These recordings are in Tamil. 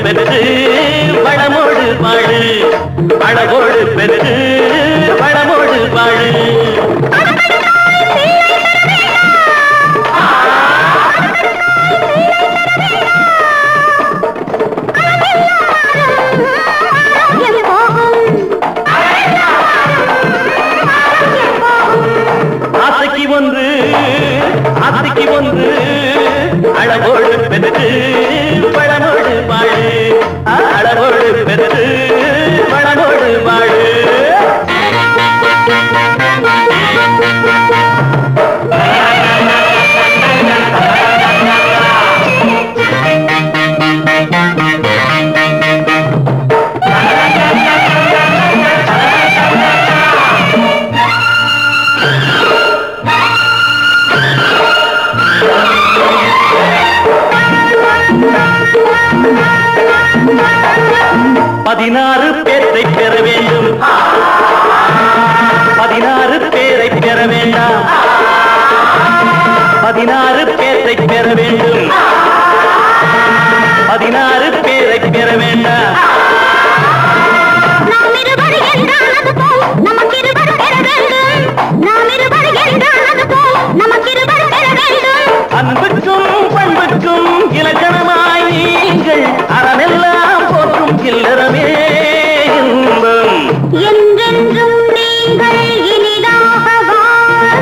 பெற்று வளமோடு வாழு அழகோடு பெற்று வளமோடு வாழு ஆசைக்கு ஒன்று ஆசைக்கு ஒன்று அழகோடு பெற்று வளமோடு வாழு அழகோடு பெற்று வளமோடு வாழு பதினாறு பேரை பெற வேண்டும் பதினாறு பேரை பெற வேண்டாம் பதினாறு பேரை பெற வேண்டும் பதினாறு பேரை பெற வேண்டாம் நாம் இருவர் என்றானது போல் நமக்கிருவர் பெற வேண்டும் நாம் இருவர் என்றானது போல் நமக்கிருவர் பெற வேண்டும் அன்புக்கும் பண்புக்கும் இலக்கணமாய் நீங்கள் அறமெல்லாம் போற்றும் இல்லறமே இன்பம் என்றென்றும் நீங்கள் இனிதாக வாழ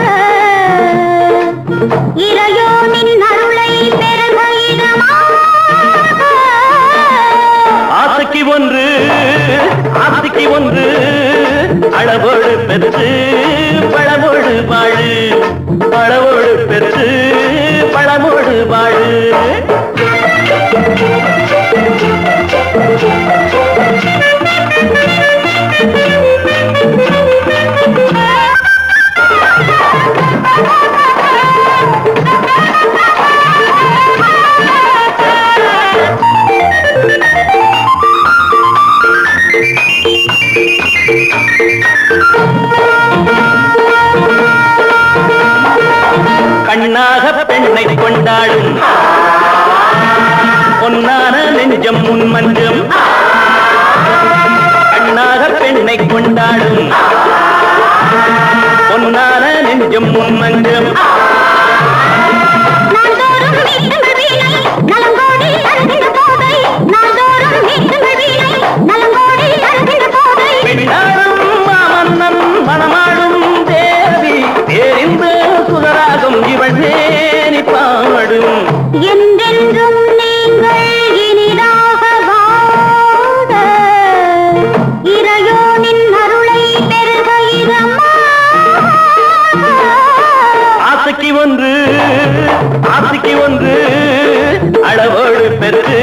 இறையோனின் அருளை பெருக இடமாக ஆசைக்கு ஒன்று ஆசைக்கு ஒன்று அளவோடு பெற்று பழமோடு வாழு பழமோடு பெற்று பழமோடு வாழு கண்ணாக பெண்ணை கொண்டாடும் பொன்னான நெஞ்சம் முன் மஞ்சம் கண்ணாக பெண்ணை கொண்டாடும் பொன்னான நெஞ்சம் முன் மஞ்சம் நாள்தோறும் மீட்டுங்கள் வீணை நலங்கோடி அருகின்ற போதை நாள்தோறும் மீட்டுங்கள் வீணை நலங்கோடி அருகின்ற போதை பெண்ணாடும் மாமன்னன் மணமாடும் தேவி தெரிந்து சுதராகும் இவள் தேனி பாடும் என்றென்றும் நீங்கள் இனிதாக வாழ இறையோனின் அருளை பெருக இடமாக ஆசைக்கு ஒன்று ஆசைக்கு ஒன்று அளவோடு பெற்று